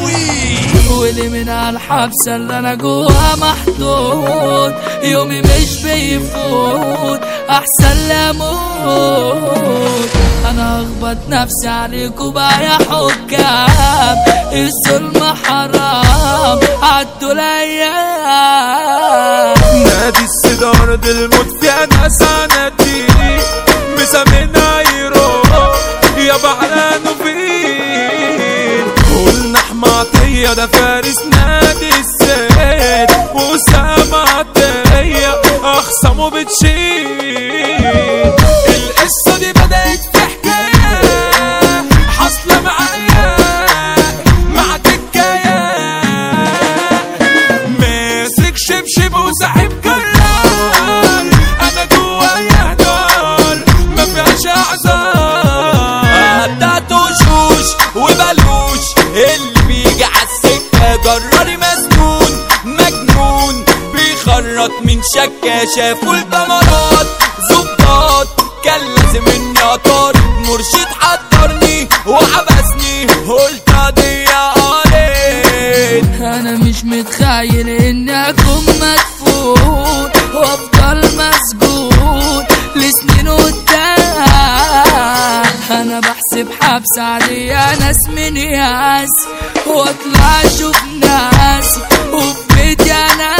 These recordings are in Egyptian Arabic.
الشرقاوي ولي من الحبسة اللي انا جواها محدود يومي مش بيفوت احسن لا اموت انا اخبط نفسي عليكوا بقى يا حكام الظلم حرام عدوا الايام نادي السيد ارض الموت فيها ناس عناديني مسامينا يروح يا بعلانو فين قلنا حماطية ده فارس نادي السيد وسام عطية اخصمه بتشيل القصة دي بدأت في حكاية حاصلة معايا مع تكاية ماسك شبشب وسحب كرار انا جوايا نار ما فيهاش اعذار قطعت وشوش وبلوش اللي بيجي عالسكة جراري مسنون مجنون بيخرط من شكة شافوا الكاميرات ظباط كان لازم اني اطارد مرشد حضرني وحبسني قلت دي قريت انا مش متخيل اني اكون مدفون وافضل مسجون لسنين قدام انا بحسب حبس عليا ناس من ياس واطلع اشوف ناس وفي بيتي انا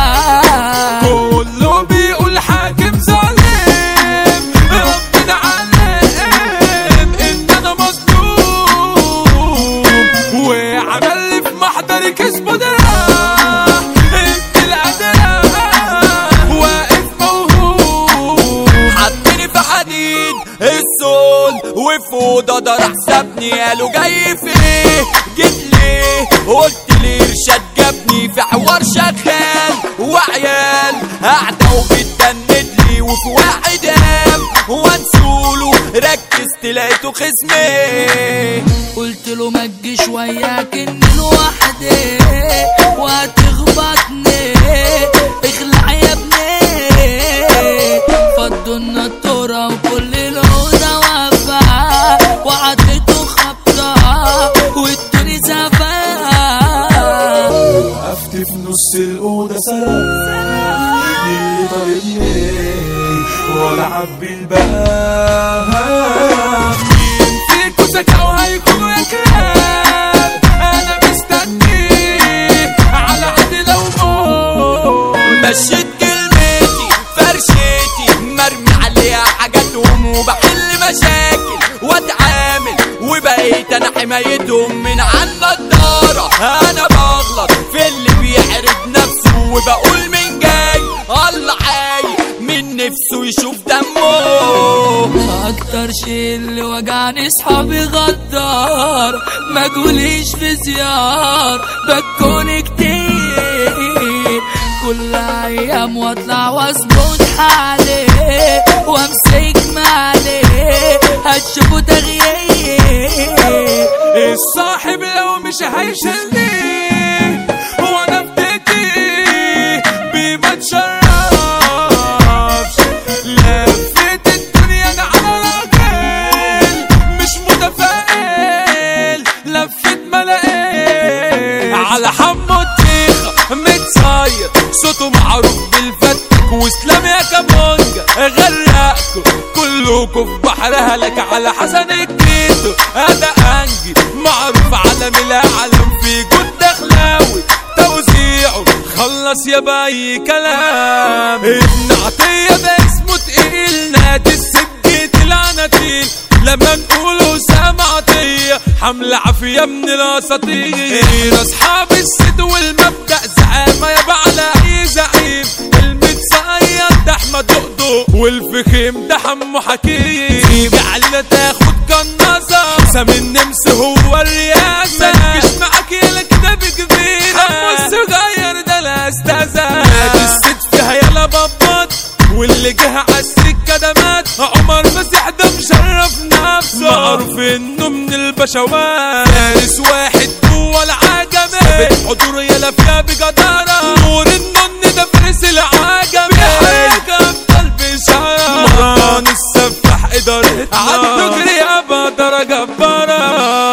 كله بيقول حاكم ظالم ربنا علم ان انا مظلوم وعمل لي في محضري كسبه ده انت القدرة واقف موهوم حطني في حديد السول وفي اوضه ده راح سابني قالوا جاي في ايه جيت ليه قلت ليه ارشاد جابني في حوار شغال وعيال قاعده وبتدند لي وفي واحد قام وانسوله ركزت لقيته خصمي قلت له ما تجيش وياك اني لوحدي وهتخبطني اخلع يا ابني فضوا النطورة وكل الأوضة واقفة وعطيته خبطة وادوني زفاف وقفت في نص الأوضة سلام اللي طالبني والعب بالباب مين فيكو ذكاء وهيكونوا يا كلاب أنا مستني على عدي لو موت مشيت كلمتي فرشتي مرمي عليها حاجاتهم وبحل مشاكل واتعامل وبقيت انا حمايتهم من عن النضارة انا بغلط في اللي بيعرض نفسه وبقول من جاي الله عاي من نفسه يشوف دمه اكتر شيء اللي وجعني صحابي غدار ما تقوليش في زيار بكون كتير كل ايام واطلع واظبط حالي وامسك مالي هتشوفوا تغيير الصاحب لو مش هيشيلني هو انا بديتي بيه ما تشرفش لفيت الدنيا انا على راجل مش متفائل لفيت ما لقيت على حمو الطيخة متصاير صوته معروف بالفتك واسلام يا كابونجا غرقكوا كلكوا في بحر هلك على حسن الكيتو انا انجي معروف عالم العالم في جود دخلاوي توزيعه خلص يا باي كلام ابن عطية ده اسمه تقيل نادي السجيت العناتيل لما نقوله سام عطية حملة عافية من الاساطير اصحاب السد والمبدأ زعامة يا بعلى اي زعيم المتصيد ده احمد دقدق والفخيم ده حمو حكيم جعلنا تاخد قناصة سام النمس هو الرياسة متجيش معاك يلا كده بكبيرة حمو الصغير ده الاستاذة نادي الست فيها يلا بابات واللي جه عالسكة ده مات عمر مسيح ده مشرف نفسه معروف انه من البشوات فارس واحد جوه العجمة ثابت حضور يلا فيها بجدارة نور النن ده فارس العجمة بيحرك ابطال بشارة مروان السفاح ادارتنا عالدجري ابا درجة جبارة